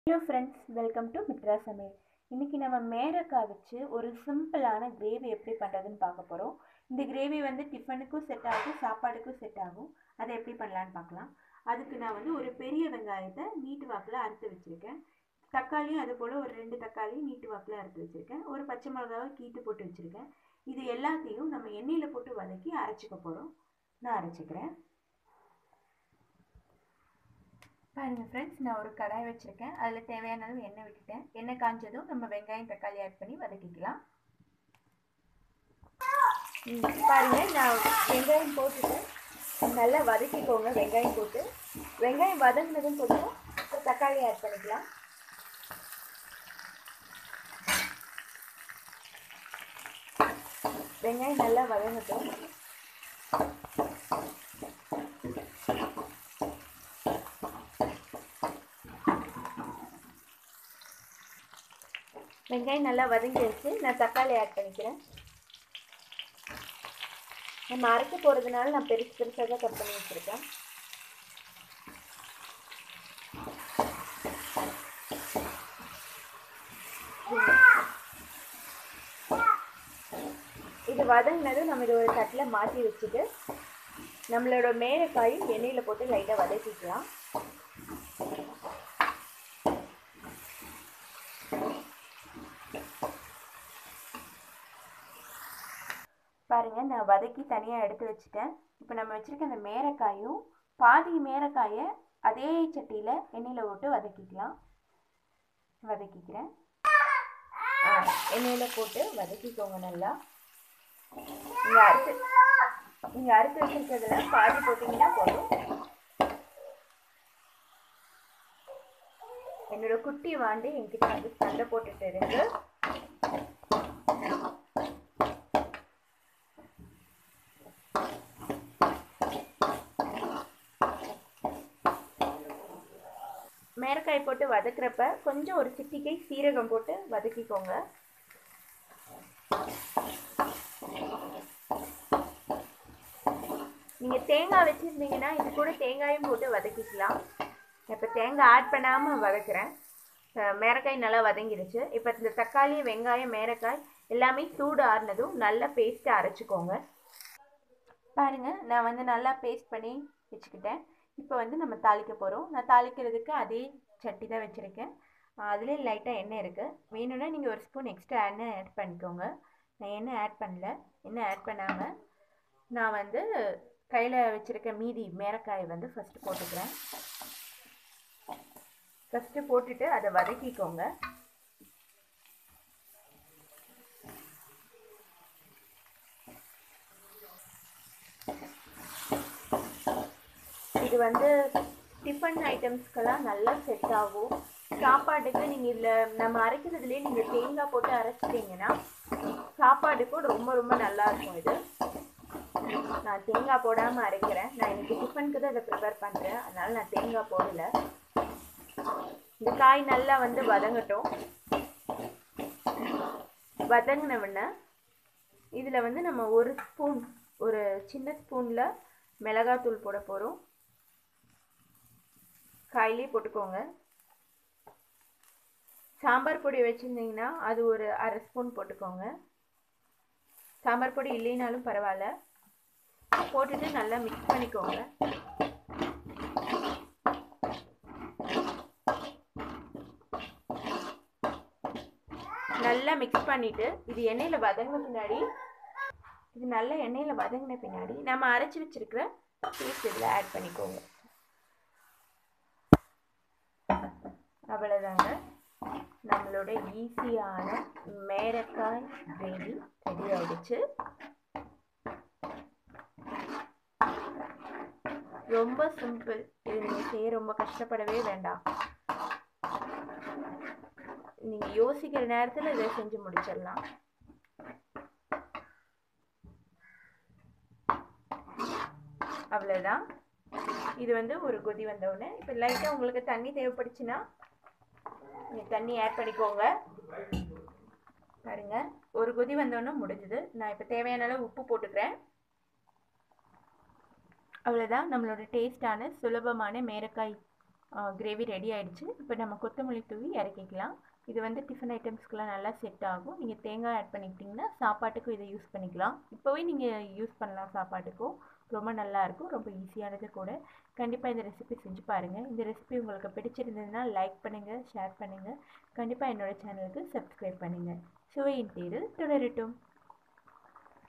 hello friends welcome to Mithra சமையல் இன்றைக்கி நம்ம மேரக்காய் வச்சு ஒரு சிம்பிளான கிரேவி எப்படி பண்ணுறதுன்னு பார்க்க போகிறோம் இந்த கிரேவி வந்து டிஃபனுக்கும் செட் ஆகும் சாப்பாடுக்கும் செட் ஆகும் அதை எப்படி பண்ணலான்னு பார்க்கலாம் அதுக்கு நான் வந்து ஒரு பெரிய வெங்காயத்தை நீட்டு வாக்கில் அறுத்து வச்சுருக்கேன் தக்காளியும் அது போல் ஒரு ரெண்டு தக்காளி நீட்டு வாக்கில் அறுத்து வச்சுருக்கேன் ஒரு பச்சை மிளகாவை கீட்டு போட்டு வச்சுருக்கேன் இது எல்லாத்தையும் நம்ம எண்ணெயில் போட்டு வதக்கி அரைச்சிக்க போகிறோம் நான் அரைச்சிக்கிறேன் பாருங்கள் ஃப்ரெண்ட்ஸ் நான் ஒரு கடாய் வச்சுருக்கேன் அதில் தேவையான அளவு எண்ணெய் விட்டுட்டேன் எண்ணெய் காஞ்சதும் நம்ம வெங்காயம் தக்காளி ஆட் பண்ணி வதக்கிக்கலாம் பாருங்கள் நான் வெங்காயம் போட்டுட்டேன் நல்லா வதக்கிக்கோங்க வெங்காயம் போட்டு வெங்காயம் வதங்கினதும் கொஞ்சம் தக்காளி ஆட் பண்ணிக்கலாம் வெங்காயம் நல்லா வதங்கட்டும் வெங்காயம் நல்லா வதங்கி வச்சு நான் தக்காளி ஆட் பண்ணிக்கிறேன் நம்ம அரைக்க போகிறதுனால நான் பெருசு பெருசாக தான் கட் பண்ணி வச்சுருக்கேன் இது வதங்கினது நம்ம இதை ஒரு தட்டில் மாற்றி வச்சுட்டு நம்மளோட மேரக்காயும் எண்ணெயில் போட்டு லைட்டாக வதக்கிக்கலாம் பாருங்கள் நான் வதக்கி தனியாக எடுத்து வச்சுட்டேன் இப்போ நம்ம வச்சுருக்க அந்த மேரக்காயும் பாதி மேரக்காயை அதே சட்டியில் எண்ணெயில் போட்டு வதக்கிக்கலாம் வதக்கிக்கிறேன் எண்ணெயில் போட்டு வதக்கிக்கோங்க நல்லா நீங்கள் அறுத்து நீங்கள் அறுத்து வச்சுருக்கிறதுல பாதி போட்டிங்கன்னா போதும் என்னோட குட்டி வாண்டு என்கிட்ட வந்து சண்டை போட்டுட்டு இருக்கு மேரக்காய் போட்டு வதக்குறப்ப கொஞ்சம் ஒரு சிட்டிக்கை சீரகம் போட்டு வதக்கிக்கோங்க நீங்கள் தேங்காய் வச்சுருந்தீங்கன்னா இது கூட தேங்காயும் போட்டு வதக்கிக்கலாம் இப்போ தேங்காய் ஆட் பண்ணாமல் வதக்குறேன் மேரக்காய் நல்லா வதங்கிடுச்சு இப்போ இந்த தக்காளி வெங்காயம் மேரக்காய் எல்லாமே சூடு ஆறுனதும் நல்லா பேஸ்ட்டை அரைச்சிக்கோங்க பாருங்கள் நான் வந்து நல்லா பேஸ்ட் பண்ணி வச்சுக்கிட்டேன் இப்போ வந்து நம்ம தாளிக்க போகிறோம் நான் தாளிக்கிறதுக்கு அதே சட்டி தான் வச்சுருக்கேன் அதிலே லைட்டாக எண்ணெய் இருக்குது வேணும்னா நீங்கள் ஒரு ஸ்பூன் எக்ஸ்ட்ரா எண்ணெய் ஆட் பண்ணிக்கோங்க நான் எண்ணெய் ஆட் பண்ணல எண்ணெய் ஆட் பண்ணாமல் நான் வந்து கையில் வச்சுருக்க மீதி மேரக்காயை வந்து ஃபஸ்ட்டு போட்டுக்கிறேன் ஃபஸ்ட்டு போட்டுட்டு அதை வதக்கிக்கோங்க இது வந்து டிஃபன் ஐட்டம்ஸ்க்கெல்லாம் நல்லா செட் ஆகும் சாப்பாட்டுக்கு நீங்கள் இதில் நம்ம அரைக்கிறதுலேயே நீங்கள் தேங்காய் போட்டு அரைச்சிட்டிங்கன்னா சாப்பாட்டுக்கும் ரொம்ப ரொம்ப நல்லா இருக்கும் இது நான் தேங்காய் போடாமல் அரைக்கிறேன் நான் இன்னைக்கு டிஃபனுக்கு தான் இதை ப்ரிப்பேர் பண்ணுறேன் அதனால் நான் தேங்காய் போடலை இந்த காய் நல்லா வந்து வதங்கட்டும் வதங்கினவுடனே இதில் வந்து நம்ம ஒரு ஸ்பூன் ஒரு சின்ன ஸ்பூனில் மிளகாத்தூள் போட போகிறோம் காயிலே போட்டுக்கோங்க சாம்பார் பொடி வச்சுருந்தீங்கன்னா அது ஒரு அரை ஸ்பூன் போட்டுக்கோங்க சாம்பார் பொடி இல்லைனாலும் பரவாயில்ல போட்டுட்டு நல்லா மிக்ஸ் பண்ணிக்கோங்க நல்லா மிக்ஸ் பண்ணிவிட்டு இது எண்ணெயில் வதங்கின பின்னாடி இது நல்லா எண்ணெயில் வதங்கின பின்னாடி நம்ம அரைச்சி வச்சுருக்கிற பேஸ்ட் இதில் ஆட் பண்ணிக்கோங்க அவ்வளோதாங்க நம்மளோட ஈஸியான மேரக்காய் கிரேவி ரெடி ஆயிடுச்சு ரொம்ப சிம்பிள் இது நீங்கள் செய்ய ரொம்ப கஷ்டப்படவே வேண்டாம் நீங்கள் யோசிக்கிற நேரத்தில் இதை செஞ்சு முடிச்சிடலாம் அவ்வளோதான் இது வந்து ஒரு கொதி வந்தவுடனே இப்போ லைட்டாக உங்களுக்கு தண்ணி தேவைப்படுச்சுன்னா நீங்கள் தண்ணி ஆட் பண்ணிக்கோங்க பாருங்க ஒரு கொதி வந்தோடனே முடிஞ்சுது நான் இப்போ தேவையான அளவு உப்பு போட்டுக்கிறேன் அவ்வளோதான் நம்மளோட டேஸ்டான சுலபமான மேரக்காய் கிரேவி ரெடி ஆயிடுச்சு இப்போ நம்ம கொத்தமல்லி தூவி இறக்கிக்கலாம் இது வந்து டிஃபன் ஐட்டம்ஸ்க்கெலாம் நல்லா செட் ஆகும் நீங்கள் தேங்காய் ஆட் பண்ணிக்கிட்டிங்கன்னா சாப்பாட்டுக்கும் இதை யூஸ் பண்ணிக்கலாம் இப்போவே நீங்கள் யூஸ் பண்ணலாம் சாப்பாட்டுக்கும் ரொம்ப நல்லாயிருக்கும் ரொம்ப ஈஸியானது கூட கண்டிப்பாக இந்த ரெசிபி செஞ்சு பாருங்கள் இந்த ரெசிபி உங்களுக்கு பிடிச்சிருந்ததுன்னா லைக் பண்ணுங்கள் ஷேர் பண்ணுங்கள் கண்டிப்பாக என்னோடய சேனலுக்கு சப்ஸ்கிரைப் பண்ணுங்கள் சுவையின் தேடல் தொடரட்டும்